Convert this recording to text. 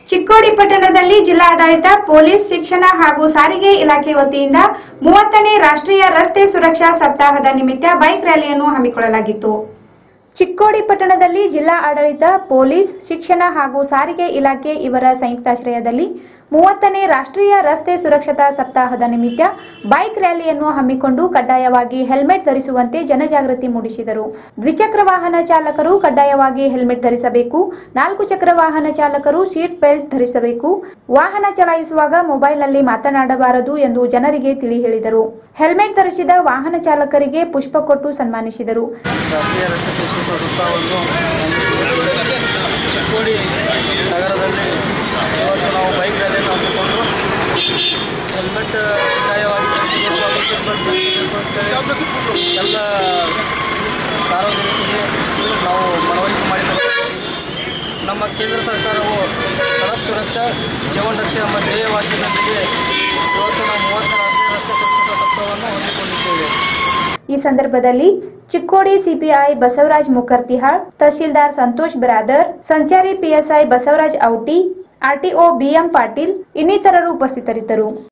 ಚಿಕ್ಕೋಡಿ ಪಟ್ಟಣದಲ್ಲಿ ಜಿಲ್ಲಾಡಳಿತ ಪೊಲೀಸ್ ಶಿಕ್ಷಣ ಹಾಗೂ ಸಾರಿಗೆ ಇಲಾಖೆ ವತಿಯಿಂದ ಮೂವತ್ತನೇ ರಾಷ್ಟ್ರೀಯ ರಸ್ತೆ ಸುರಕ್ಷಾ ಸಪ್ತಾಹದ ನಿಮಿತ್ತ ಬೈಕ್ ರ್ಯಾಲಿಯನ್ನು ಹಮ್ಮಿಕೊಳ್ಳಲಾಗಿತ್ತು ಚಿಕ್ಕೋಡಿ ಪಟ್ಟಣದಲ್ಲಿ ಜಿಲ್ಲಾ ಆಡಳಿತ ಪೊಲೀಸ್ ಶಿಕ್ಷಣ ಹಾಗೂ ಸಾರಿಗೆ ಇಲಾಖೆ ಇವರ ಸಂಯುಕ್ತಾಶ್ರಯದಲ್ಲಿ ಮೂವತ್ತನೇ ರಾಷ್ಟ್ರೀಯ ರಸ್ತೆ ಸುರಕ್ಷತಾ ಸಪ್ತಾಹದ ನಿಮಿತ್ತ ಬೈಕ್ ರ್ಯಾಲಿಯನ್ನು ಹಮ್ಮಿಕೊಂಡು ಕಡ್ಡಾಯವಾಗಿ ಹೆಲ್ಮೆಟ್ ಧರಿಸುವಂತೆ ಜನಜಾಗೃತಿ ಮೂಡಿಸಿದರು ದ್ವಿಚಕ್ರ ವಾಹನ ಚಾಲಕರು ಕಡ್ಡಾಯವಾಗಿ ಹೆಲ್ಮೆಟ್ ಧರಿಸಬೇಕು ನಾಲ್ಕು ಚಕ್ರ ವಾಹನ ಚಾಲಕರು ಸೀಟ್ ಬೆಲ್ಟ್ ಧರಿಸಬೇಕು ವಾಹನ ಚಲಾಯಿಸುವಾಗ ಮೊಬೈಲ್ನಲ್ಲಿ ಮಾತನಾಡಬಾರದು ಎಂದು ಜನರಿಗೆ ತಿಳಿ ಹೇಳಿದರು ಹೆಲ್ಮೆಟ್ ಧರಿಸಿದ ವಾಹನ ಚಾಲಕರಿಗೆ ಪುಷ್ಪ ಕೊಟ್ಟು ಸನ್ಮಾನಿಸಿದರು ರಾಷ್ಟ್ರೀಯ ರಸ್ತೆ ಸುರಕ್ಷತಾ ಸಪ್ತಾಹವನ್ನು ಚಿಕ್ಕೋಡಿ ನಗರದಲ್ಲಿ ಇವತ್ತು ನಾವು ಬೈಕ್ ರ್ಯಾಲಿಯನ್ನು ಹಮ್ಮಿಕೊಂಡು ಹೆಲ್ಮೆಟ್ ಕಡ್ಡಾಯವಾಗಿ ಧರಿಸಬೇಕು ಹಾಗೂ ಸೀಟ್ ಬೆಲ್ಟ್ ಧರಿಸಬೇಕು ಅಂತೇಳಿ ಎಲ್ಲ ಸಾರ್ವಜನಿಕರಿಗೆ ನಾವು ಮನವರಿಕೆ ಮಾಡಿದ್ದೇವೆ ನಮ್ಮ ಕೇಂದ್ರ ಸರ್ಕಾರವು ಸಡಕ್ ಸುರಕ್ಷಾ ಜೀವನ ರಕ್ಷೆ ಎಂಬ ಧ್ಯೇಯವಾಕ್ಯದೊಂದಿಗೆ ಇವತ್ತು ನಾವು ಮೂವತ್ತು ರಾಷ್ಟ್ರೀಯ ರಸ್ತೆ ಸುರಕ್ಷತಾ ಸಪ್ತಾಹವನ್ನು ಹಮ್ಮಿಕೊಂಡಿದ್ದೇವೆ ಈ ಸಂದರ್ಭದಲ್ಲಿ ಚಿಕ್ಕೋಡಿ ಸಿಪಿಐ ಬಸವರಾಜ್ ಮುಖರ್ತಿಹಾಳ್ ತಹಶೀಲ್ದಾರ್ ಸಂತೋಷ್ ಬ್ರಾದರ್ ಸಂಚಾರಿ PSI Basavaraj Auti RTO BM Patil ಇನ್ನಿತರರು ಉಪಸ್ಥಿತರಿದ್ದರು